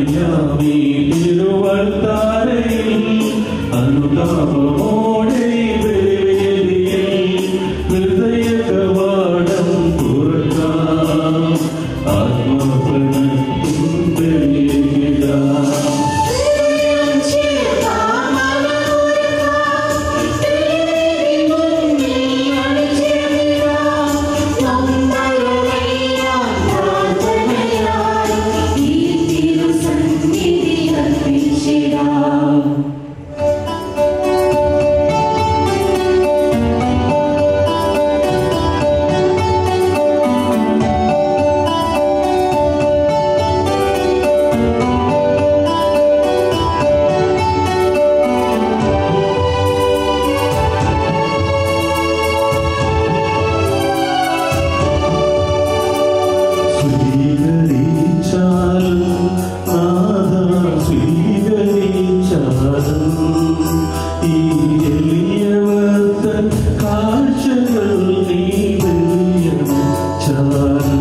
മറിയാമീ തിരുവത്താരയിൽ അനുതാപമോടെ ബലിവേദിയിൽ ഹൃദയ കവാടം തുറക്കാം ആത്മപ്രണത്തും ബലിയിടാം സ്വീകരിച്ചാലും നാഥ സ്വീകരിച്ചാലും ഈ എളിയവർത്തൻ കാഴ്ചകൾ നീ വെളിയച്ചാലും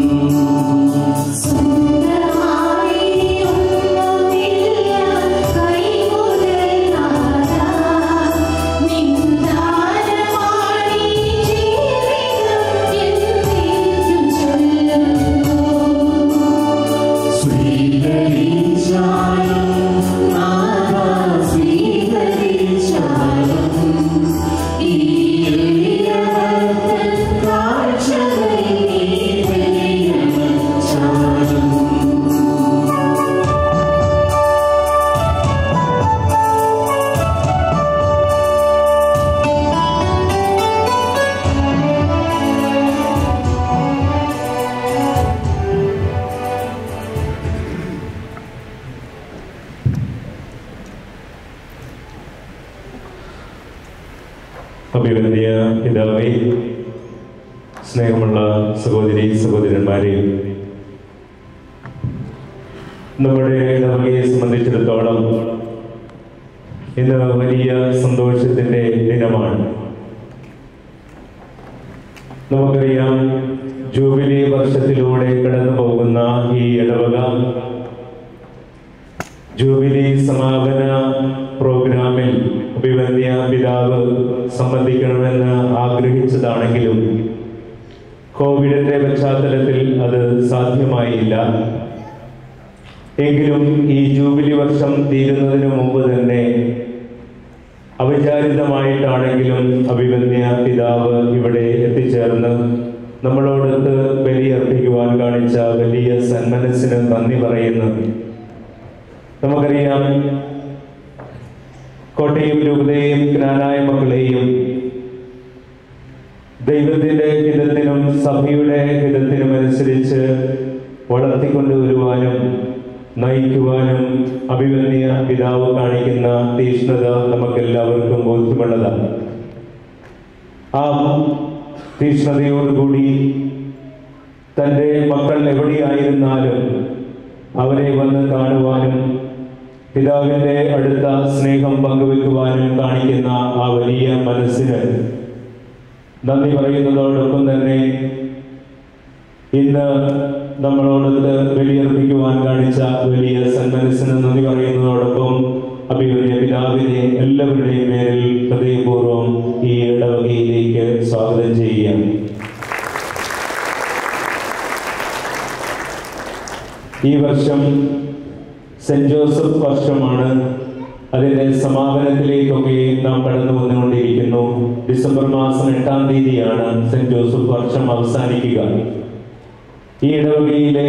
സ്വീകരിച്ചാലും നാഥ സ്വീകരിച്ചാലും ഈ എളിയവർത്തൻ കാഴ്ചകൾ നീ വെളിയച്ചാലും അഭിവന്ദിയ പിതാവേ സ്നേഹമുള്ള സഹോദരി സഹോദരന്മാരെ നമ്മുടെ ഇടവകയെ സംബന്ധിച്ചിടത്തോളം ഇന്ന് വലിയ സന്തോഷത്തിന്റെ ദിനമാണ് നമുക്കറിയാം ജൂബിലി വർഷത്തിലൂടെ കടന്നു പോകുന്ന ഈ ഇടവക ജൂബിലി സമാപന പ്രോഗ്രാമിൽ അഭിവന്യ പിതാവ് സംബന്ധിക്കണമെന്ന് ആഗ്രഹിച്ചതാണെങ്കിലും കോവിഡിന്റെ പശ്ചാത്തലത്തിൽ അത് സാധ്യമായില്ല എങ്കിലും ഈ ജൂബിലി വർഷം തീരുന്നതിന് മുമ്പ് തന്നെ അവിചാരിതമായിട്ടാണെങ്കിലും അഭിവന്യ പിതാവ് ഇവിടെ എത്തിച്ചേർന്ന് നമ്മളോടൊത്ത് ബലിയർപ്പിക്കുവാൻ കാണിച്ച വലിയ സന്മനസ്സിന് നന്ദി പറയുന്നു നമുക്കറിയാം കോട്ടയം രൂപതയും ജ്ഞാനായ മക്കളെയും ദൈവത്തിന്റെ ഹിതത്തിനും സഭയുടെ ഹിതത്തിനും അനുസരിച്ച് വളർത്തിക്കൊണ്ടുവരുവാനും നയിക്കുവാനും അഭിമന്യ പിതാവ് കാണിക്കുന്ന തീഷ്ണത നമുക്കെല്ലാവർക്കും ബോധ്യമുള്ളതാണ് ആ തീഷ്ണതയോടുകൂടി തൻ്റെ മക്കൾ എവിടെയായിരുന്നാലും അവരെ വന്ന് കാണുവാനും പിതാവിന്റെ അടുത്ത സ്നേഹം പങ്കുവെക്കുവാനും കാണിക്കുന്ന ആ വലിയ മനസ്സിന് നന്ദി പറയുന്നതോടൊപ്പം തന്നെ ഇന്ന് നമ്മളോടൊത്ത് ബലിയർപ്പിക്കുവാൻ കാണിച്ച വലിയ സന്മനസ്സിന് നന്ദി പറയുന്നതോടൊപ്പം അഭിമന്യ പിതാവിനെ എല്ലാവരുടെയും പേരിൽ ഹൃദയപൂർവ്വം ഈ ഇടവകയിലേക്ക് സ്വാഗതം ചെയ്യുകയാണ് ഈ വർഷം സെന്റ് ജോസഫ് വർഷമാണ് അതിന്റെ സമാപനത്തിലേക്കൊക്കെ നാം കടന്നു വന്നുകൊണ്ടിരിക്കുന്നു ഡിസംബർ മാസം എട്ടാം തീയതിയാണ് സെന്റ് ജോസഫ് വർഷം അവസാനിക്കുക ഈ ഇടവകയിലെ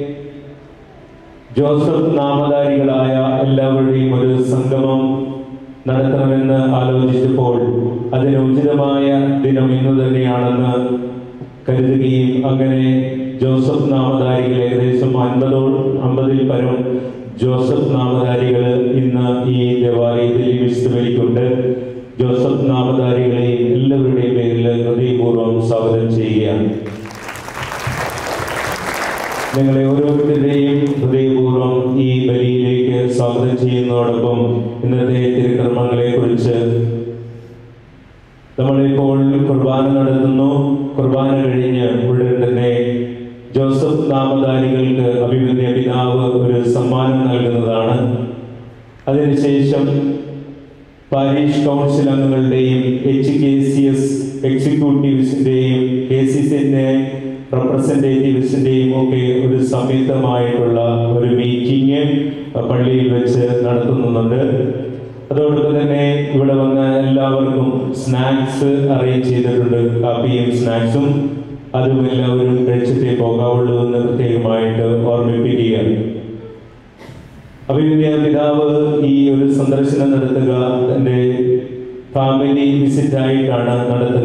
ജോസഫ് നാമധാരികളായ എല്ലാവരുടെയും ഒരു സംഗമം നടത്തണമെന്ന് ആലോചിച്ചപ്പോൾ അതിന് ഉചിതമായ ദിനം ഇന്നു തന്നെയാണെന്ന് കരുതുകയും അങ്ങനെ ജോസഫ് നാമധാരികൾ ഏകദേശം അൻപതോ അമ്പതിൽ പരം ജോസഫ് നാമധാരികൾ ഇന്ന് ഈ ദേവാലയത്തിൽ ഈ വിശുദ്ധ ബലിക്കുണ്ട് ജോസഫ് നാമധാരികളെയും എല്ലാവരുടെയും പേരിൽ ഹൃദയപൂർവ്വം സ്വാഗതം ചെയ്യുകയാണ് നിങ്ങളെ ഓരോരുത്തരുടെയും ഹൃദയപൂർവ്വം ഈ ബലിയിലേക്ക് സ്വാഗതം ചെയ്യുന്നതോടൊപ്പം ഇന്നത്തെ തിരുക്കർമ്മങ്ങളെ കുറിച്ച് നമ്മളിപ്പോൾ കുർബാന നടത്തുന്നു കുർബാന കഴിഞ്ഞ് ഉടൻ തന്നെ ജോസഫ് നാമധാരികൾക്ക് അഭിമന്യ പിതാവ് ഒരു സമ്മാനം നൽകുന്നതാണ് അതിനുശേഷം പാരീഷ് കൗൺസിൽ അംഗങ്ങളുടെയും എച്ച് കെ സി എസ് എക്സിക്യൂട്ടീവ്സിന്റെയും കെ സി സി റെപ്രസെന്റേറ്റീവ്സിന്റെയും ഒക്കെ ഒരു സംയുക്തമായിട്ടുള്ള ഒരു മീറ്റിംഗ് പള്ളിയിൽ വെച്ച് നടത്തുന്നുണ്ട് അതോടൊപ്പം തന്നെ ഇവിടെ വന്ന എല്ലാവർക്കും സ്നാക്സ് അറേഞ്ച് ചെയ്തിട്ടുണ്ട് കാപ്പിയും സ്നാക്സും അതും എല്ലാവരും കഴിച്ചിട്ടേ പോകാവുള്ളൂ എന്ന് പ്രത്യേകമായിട്ട് ഓർമ്മിപ്പിക്കുകയാണ് അഭിമന്യ പിതാവ് ഈ ഒരു സന്ദർശനം നടത്തുക തന്റെ ഫാമിലി വിസിറ്റ് ആയിട്ടാണ് നടത്തുക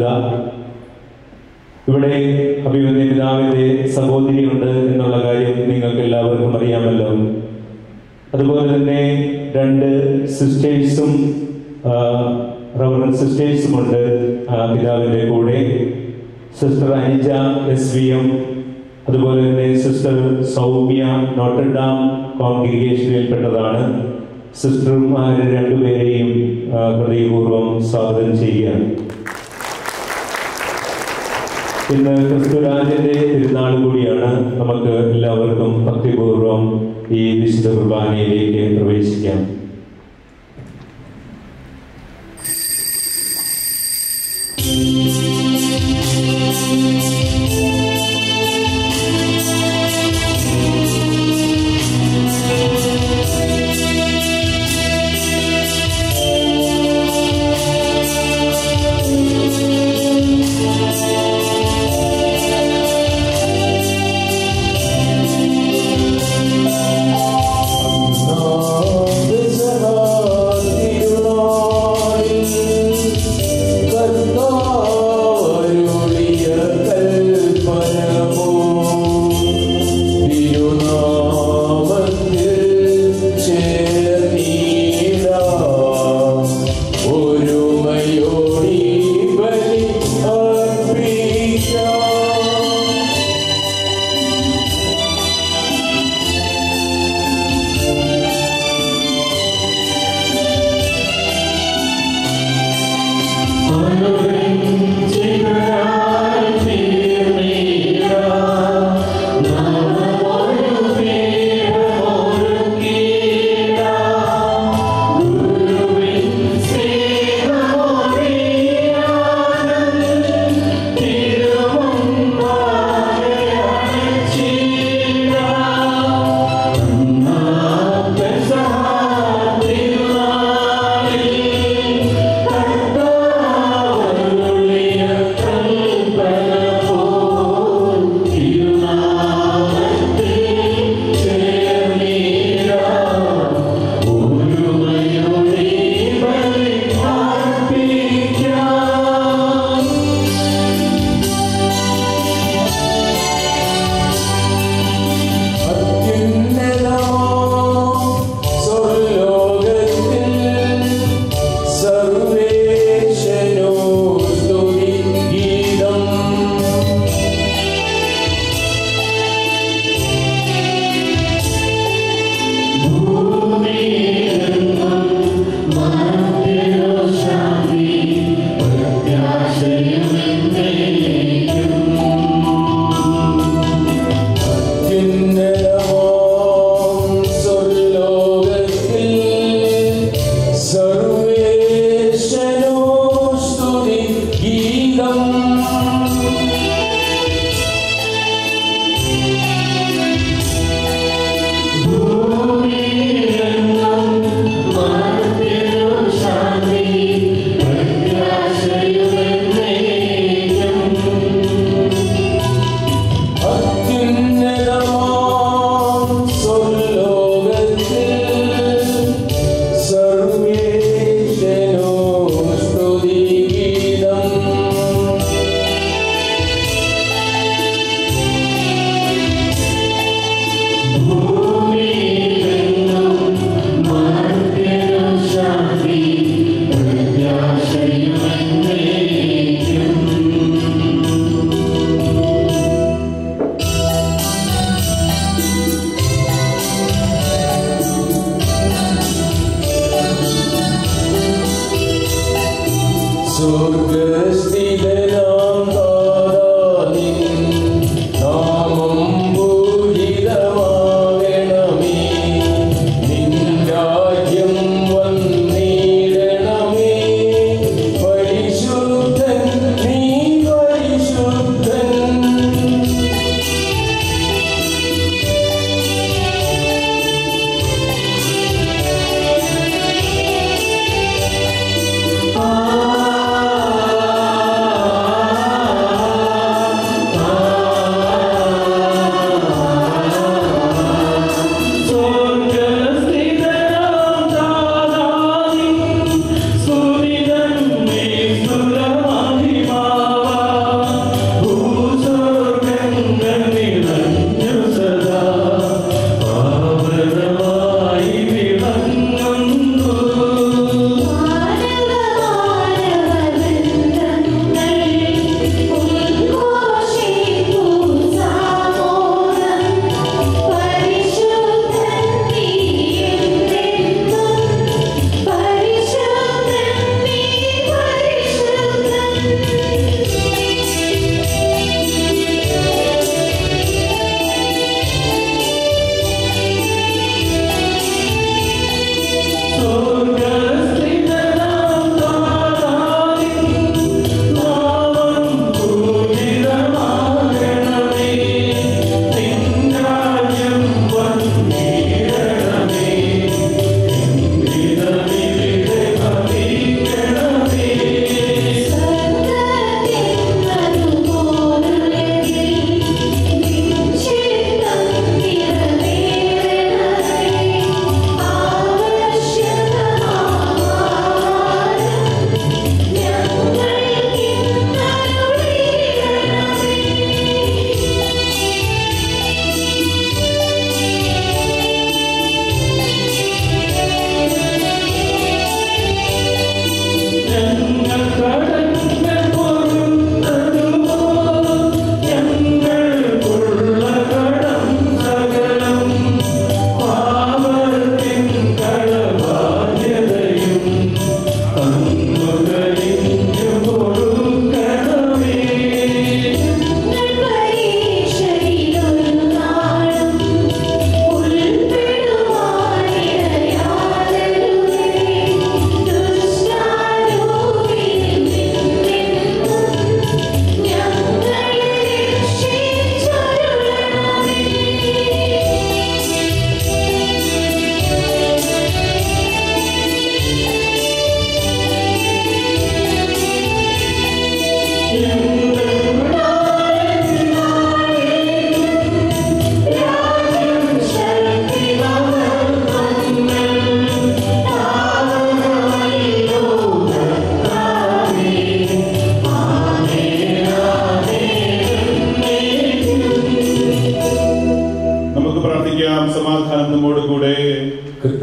ഇവിടെ അഭിമന്യ പിതാവിന്റെ സഹോദരിയുണ്ട് എന്നുള്ള കാര്യം നിങ്ങൾക്ക് എല്ലാവർക്കും അറിയാമല്ലോ അതുപോലെ തന്നെ രണ്ട് സിസ്റ്റേഴ്സും റവറൻ സിസ്റ്റേഴ്സും ഉണ്ട് ആ, പിതാവിന്റെ കൂടെ sister Anija S V M അതുപോലെ തന്നെ സിസ്റ്റർ സൗമ്യ നോട്ടർഡാം കോൺഗ്രിഗേഷനിൽപ്പെട്ടതാണ് സിസ്റ്റർമാരെ രണ്ടുപേരെയും ആ, ഹൃദയപൂർവ്വം സ്വാഗതം ചെയ്യുകയാണ് ഇന്ന് ക്രിസ്തുരാജന്റെ തിരുനാൾ കൂടിയാണ് നമുക്ക് എല്ലാവർക്കും ഭക്തിപൂർവ്വം ഈ വിശുദ്ധ കുർബാനയിലേക്ക് പ്രവേശിക്കാം Lord is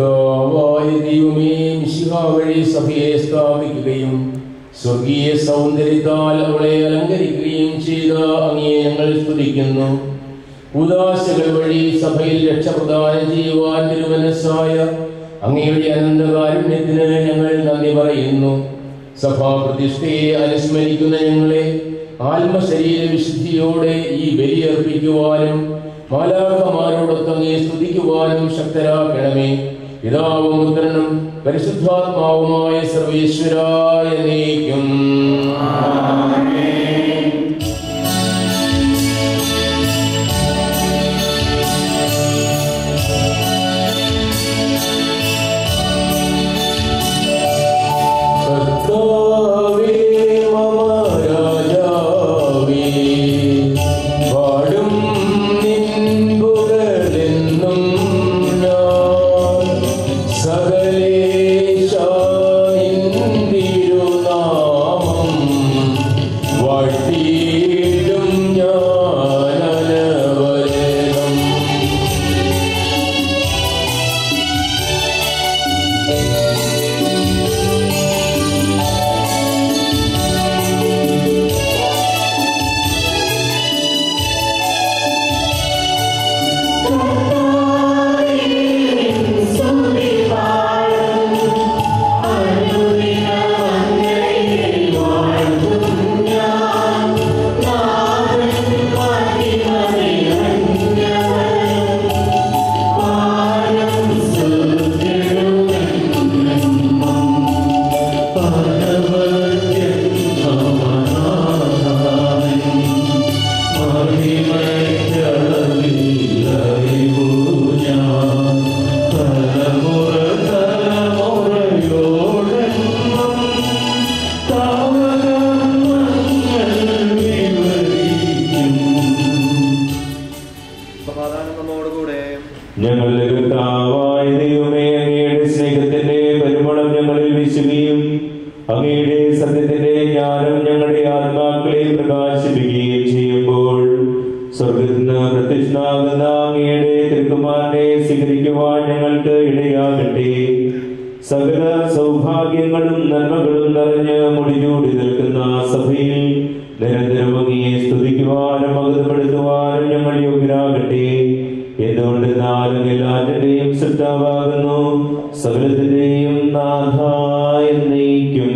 കർത്താവായ ദൈവമേ മിശിഹ വഴി സഭയെ സ്ഥാപിക്കുകയും സ്വർഗീയ സൗന്ദര്യത്താൽ അവളെ അലങ്കരിക്കുകയും ചെയ്ത അങ്ങേ ഞങ്ങൾ സ്തുതിക്കുന്നു ഉദാശകൾ വഴി സഭയിൽ രക്ഷപ്രദാനം ചെയ്യുവാൻ തിരുമനസ്സായ അങ്ങയുടെ അനന്തകാരുണ്യത്തിന് ഞങ്ങൾ നന്ദി പറയുന്നു സഭാപ്രതിഷ്ഠയെ അനുസ്മരിക്കുന്ന ഞങ്ങളെ ആത്മശരീര വിശുദ്ധിയോടെ ഈ ബലിയർപ്പിക്കുവാനും മാലാഖമാരോടൊത്ത് അങ്ങേ സ്തുതിക്കുവാനും ശക്തരാക്കണമേ പിതാവും പുത്രനും പരിശുദ്ധാത്മാവുമായ സർവേശ്വരായ നീക്കും കർത്താവേ മമ രാജാവേ പാടും നിൻ പുകഴെന്നും ഞാൻ സകലേശ നിൻ തിരുനാമം വാഴ്ത്തിയിടും ഞാൻ അനവരതം സമാധാനം നമ്മോടുകൂടെ ഞങ്ങളുടെ കർത്താവായ ദൈവമേ അങ്ങയുടെ സ്നേഹത്തിന്റെ പരിമളം ഞങ്ങളിൽ വീശുകയും അങ്ങയുടെ സത്യത്തിന്റെ ജ്ഞാനം ഞങ്ങളുടെ ആത്മാക്കളെ പ്രകാശിപ്പിക്കുകയും ചെയ്യുമ്പോൾ സ്വർഗത്തിൽ നിന്ന് പ്രത്യക്ഷനാകുന്ന അങ്ങയുടെ തിരുക്കുമാരനെ സ്വീകരിക്കുവാൻ ഞങ്ങൾക്ക് ഇടയാകട്ടെ സകല സൗഭാഗ്യങ്ങളും നന്മകളും നിറഞ്ഞ് മുടിചൂടി നിൽക്കുന്ന സഭയിൽ നിരന്തരം അങ്ങയെ സ്തുതിക്കുവാനും മകതപ്പെടുത്തുവാനും ഞങ്ങൾ യോഗ്യരാകട്ടെ എന്തുകൊണ്ട് നാലും എല്ലാറ്റിന്റെയും സൃഷ്ടാവാകുന്നു സകലത്തിന്റെയും നാഥായ നയിക്കും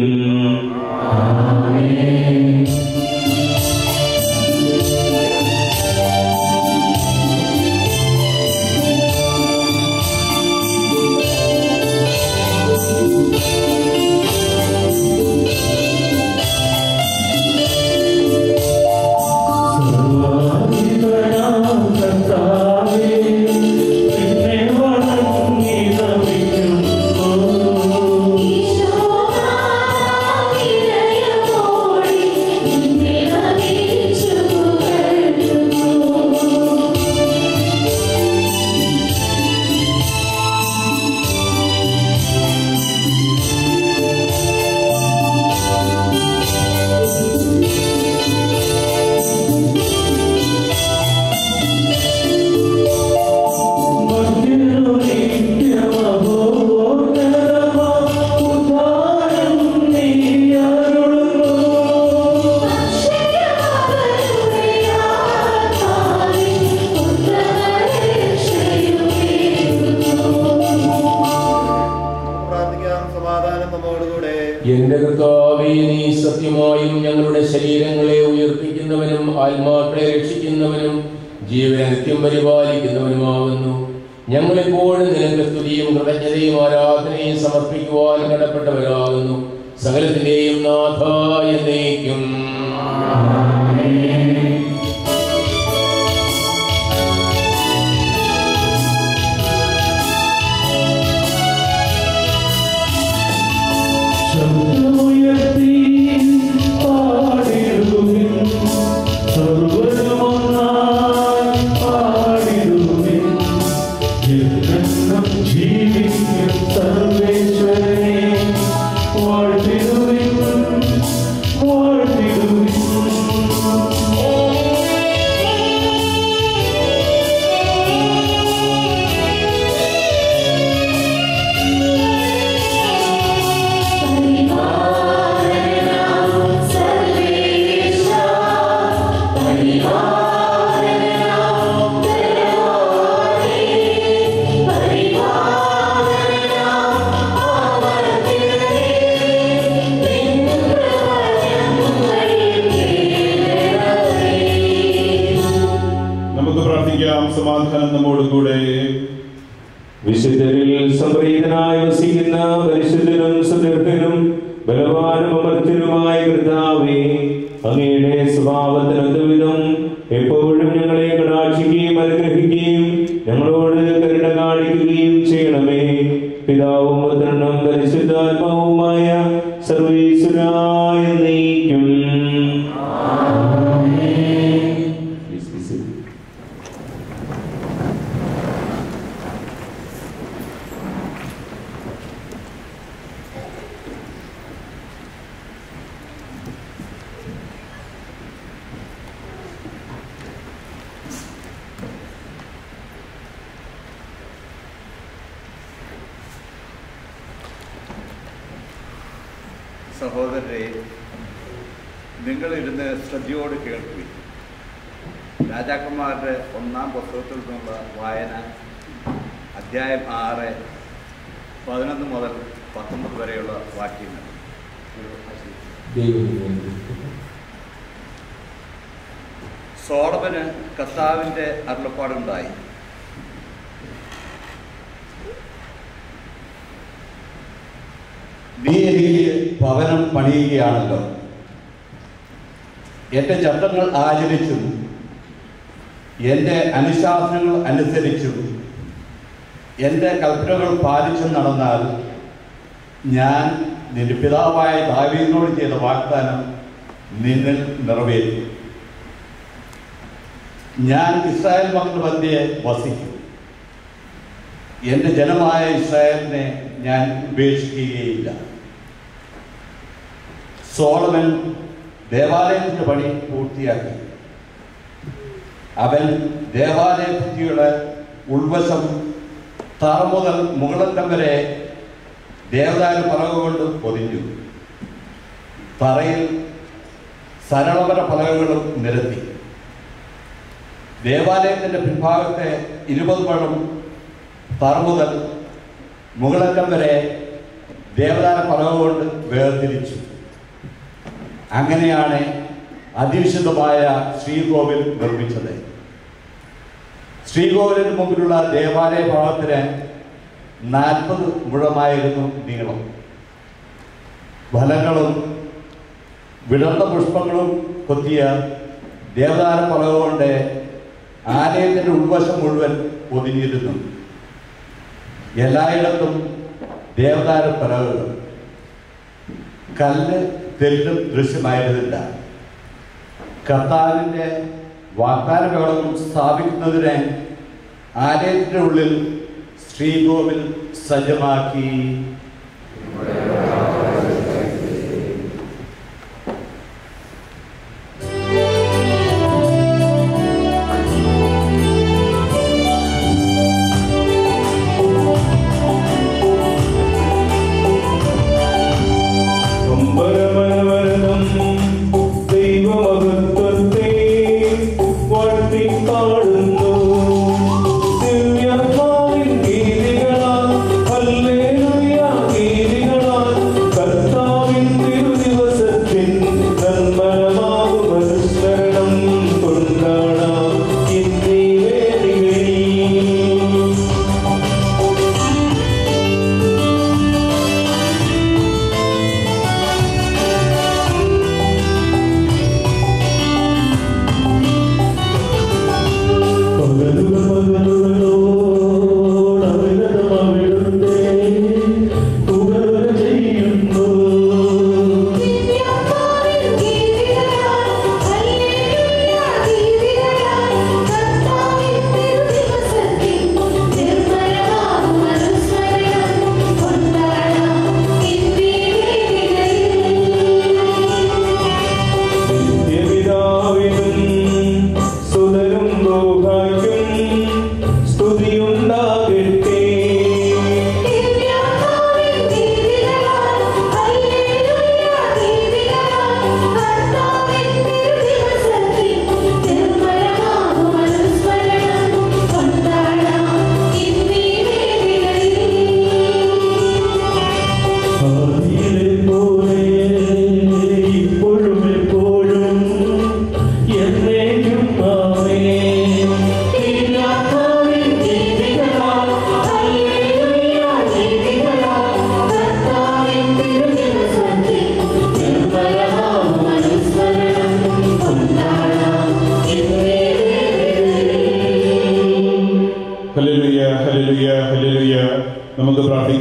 പ്രാർത്ഥിക്കാം സമാധാനം നമ്മോടുകൂടെ എന്റെ കർത്താവേ നീ സത്യമായും ഞങ്ങളുടെ ശരീരങ്ങളെ ഉയർപ്പിക്കുന്നവനും ആത്മാക്കളെ രക്ഷിക്കുന്നവനും ജീവനെ നിത്യം പരിപാലിക്കുന്നവനുമാകുന്നു ഞങ്ങളെപ്പോഴും നിനക്ക് സ്തുതിയും കൃതജ്ഞതയും ആരാധനയും സമർപ്പിക്കുവാൻ കടപ്പെട്ടവരാകുന്നു സകലത്തിന്റെയും നാഥായ നയിക്കും ജീവിക്കും സർവേശ്വരനെ വാഴ്ത്തിടുവിൻ വാഴ്ത്തിടുവിൻ സംപ്രീതനായി വസിക്കുന്ന പരിശുദ്ധനും സുദീർഘനും ബലവാനും അമർത്യനുമായ കർത്താവേ അങ്ങയുടെ സ്വഭാവത്തിനൊത്തവിധം എപ്പോഴും ഞങ്ങളെ കടാക്ഷിക്കുകയും അനുഗ്രഹിക്കുകയും ഞങ്ങളോട് കരുണ കാണിക്കുകയും ചെയ്യണമേ പിതാവും പുത്രനും പരിശുദ്ധാത്മാവുമായ സർവീശ്വരായ നീക്കും സഹോദരരെ നിങ്ങൾ ഇരുന്ന് ശ്രദ്ധയോട് കേൾക്കുകയും രാജാക്കന്മാരുടെ ഒന്നാം പുസ്തകത്തിൽ നിന്നുള്ള വായന അധ്യായം ആറ് പതിനൊന്ന് മുതൽ പത്തൊമ്പത് വരെയുള്ള വാക്യങ്ങൾ സോളമന് കർത്താവിൻ്റെ അരുളപ്പാടുണ്ടായി നീ എനിക്ക് ഭവനം പണിയുകയാണല്ലോ എൻ്റെ ചട്ടങ്ങൾ ആചരിച്ചും എൻ്റെ അനുശാസനങ്ങൾ അനുസരിച്ചും എൻ്റെ കൽപ്പനകൾ പാലിച്ചും നടന്നാൽ ഞാൻ നിന്റെ പിതാവായ ദാവീദിനോട് ചെയ്ത വാഗ്ദാനം നിന്നിൽ നിറവേറ്റും ഞാൻ ഇസ്രായേൽ മക്കളുടെ മധ്യേ വസിക്കും എൻ്റെ ജനമായ ഇസ്രായേലിനെ ഞാൻ ഉപേക്ഷിക്കുകയില്ല സോളമൻ ദേവാലയത്തിൻ്റെ പണി പൂർത്തിയാക്കി അവൻ ദേവാലയ ഭിത്തിയുടെ ഉൾവശം തറ മുതൽ മുകളറ്റം വരെ ദേവദാന പലക കൊണ്ട് പൊതിഞ്ഞു തറയിൽ സരളപര പലകകളും നിരത്തി ദേവാലയത്തിന്റെ പിൻഭാഗത്തെ ഇരുപത് പഴം തറ മുതൽ മുകളറ്റം വരെ ദേവദാന പലക കൊണ്ട് വേർതിരിച്ചു അങ്ങനെയാണ് അതിവിശുദ്ധമായ ശ്രീകോവിൽ നിർമ്മിച്ചത് ശ്രീകോവിലിന് മുമ്പിലുള്ള ദേവാലയ ഭാഗത്തിന് നാൽപ്പത് മുഴമായിരുന്നു നീളം ഫലങ്ങളും വിടർന്ന പുഷ്പങ്ങളും കൊത്തിയ ദേവദാന പലക കൊണ്ട് ആലയത്തിന്റെ ഉൾവശം മുഴുവൻ പൊതിഞ്ഞിരുന്നു എല്ലായിടത്തും ദേവദാന പലകകൾ കല്ല് തെല്ലും ദൃശ്യമായിരുന്നില്ല കർത്താവിൻ്റെ വാഗ്ദാന പേടകം സ്ഥാപിക്കുന്നതിന് ആലയത്തിൻ്റെ ഉള്ളിൽ ശ്രീകോവിൽ സജ്ജമാക്കി അമ്പരമനവരതം ദൈവമഹത്വത്തെ വാഴ്ത്തി പാടുന്നു ദിവ്യാത്മാവിൻ ഗീതികളാൽ ഹല്ലേലൂയ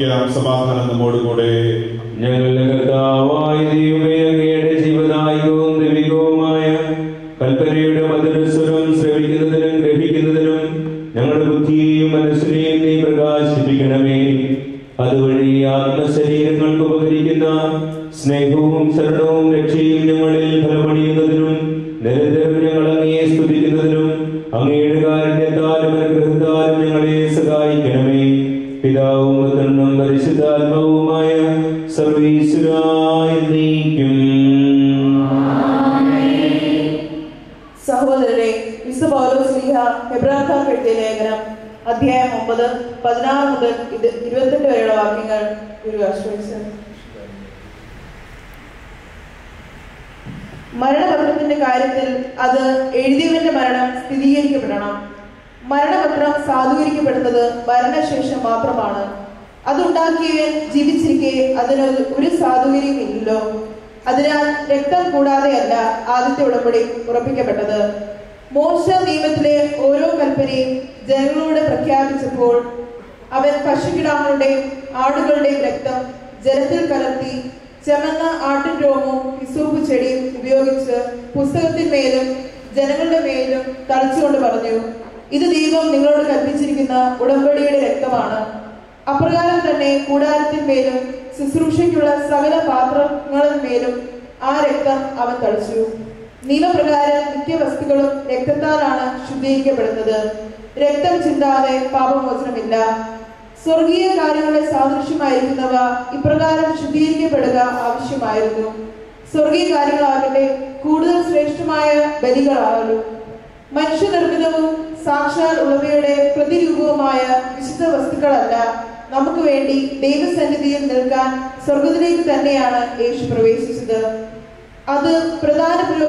പ്രാർത്ഥിക്കാം സമാധാനം നമ്മോടുകൂടെ ഞങ്ങളുടെ കർത്താവായ ദൈവമേ അങ്ങയുടെ ജീവദായകവും ദൈവികവുമായ കൽപ്പനയുടെ മധുരസ്വരം ശ്രവിക്കുന്നതിനും ഗ്രഹിക്കുന്നതിനും ഞങ്ങളുടെ ബുദ്ധിയെയും മനസ്സിനെയും നീ പ്രകാശിപ്പിക്കണമേ അതുവഴി ആത്മശരീരങ്ങൾക്ക് ഉപകരിക്കുന്ന സ്നേഹവും ശരണവും രക്ഷയും ഞങ്ങളിൽ ഫലമണിയുന്നതിനും നിരന്തരം ഞങ്ങൾ അങ്ങയെ സ്തുതിക്കുന്നതിനും അങ്ങയുടെ കാരുണ്യത്താലും അനുഗ്രഹത്താലും ഞങ്ങളെ സഹായിക്കണമേ പിതാവും പുത്രനും പരിശുദ്ധാത്മാവുമായ സർവീശ്വരായ നീക്കും സഹോദരരെ വിശുദ്ധ പൗലോസ് ലീഹ ഹെബ്രാക്കാർക്ക് എഴുതിയ ലേഖനം അധ്യായം ഒമ്പത് പതിനാറ് മുതൽ ഇത് ഇരുപത്തെട്ട് വരെയുള്ള വാക്യങ്ങൾ ഒരു ആശ്രയിച്ച് മരണപത്രത്തിന്റെ കാര്യത്തിൽ അത് എഴുതിയവന്റെ മരണം സ്ഥിരീകരിക്കപ്പെടണം മരണപത്രം സാധൂകരിക്കപ്പെടുന്നത് മരണശേഷം മാത്രമാണ് അതുണ്ടാക്കിയവൻ ജീവിച്ചിരിക്കെ അതിന് ഒരു സാധൂകരിയും ഇല്ലല്ലോ അതിനാൽ രക്തം കൂടാതെയല്ല ആദ്യത്തെ ഉടമ്പടി ഉറപ്പിക്കപ്പെട്ടത് മോശ നിയമത്തിലെ ഓരോ കൽപ്പനയും ജനങ്ങളോട് പ്രഖ്യാപിച്ചപ്പോൾ അവൻ പശുകിടാങ്ങളുടെയും ആടുകളുടെയും രക്തം ജലത്തിൽ കലർത്തി ചെമന്ന ആട്ടിൻ രോമവും ഹിസൂപ്പ് ചെടിയും ഉപയോഗിച്ച് പുസ്തകത്തിന്മേലും ജനങ്ങളുടെ മേലും തളിച്ചുകൊണ്ട് പറഞ്ഞു ഇത് ദൈവം നിങ്ങളോട് കൽപ്പിച്ചിരിക്കുന്ന ഉടമ്പടിയുടെ രക്തമാണ് അപ്രകാരം തന്നെ കൂടാരത്തിന്മേലും ശുശ്രൂഷയ്ക്കുള്ള സകല പാത്രങ്ങളിന്മേലും ആ രക്തം അവൻ തളിച്ചു നിയമപ്രകാരം നിത്യവസ്തുക്കളും രക്തത്താലാണ് ശുദ്ധീകരിക്കപ്പെടുന്നത് രക്തം ചിന്താതെ പാപമോചനമില്ല സ്വർഗീയ കാര്യങ്ങളെ സാദൃശ്യമായിരിക്കുന്നവ ഇപ്രകാരം ശുദ്ധീകരിക്കപ്പെടുക ആവശ്യമായിരുന്നു സ്വർഗീയ കാര്യങ്ങളാകട്ടെ കൂടുതൽ ശ്രേഷ്ഠമായ ബലികളാകലും മനുഷ്യനിർമ്മിതവും സാക്ഷാൽ ഉളവയുടെ പ്രതിരൂപവുമായ വിശുദ്ധ വസ്തുക്കളല്ല നമുക്ക് വേണ്ടി ദൈവസന്നിധിയിൽ നിൽക്കാൻ സ്വർഗത്തിലേക്ക് തന്നെയാണ് യേശു പ്രവേശിച്ചത് അത് പ്രധാന പുരോ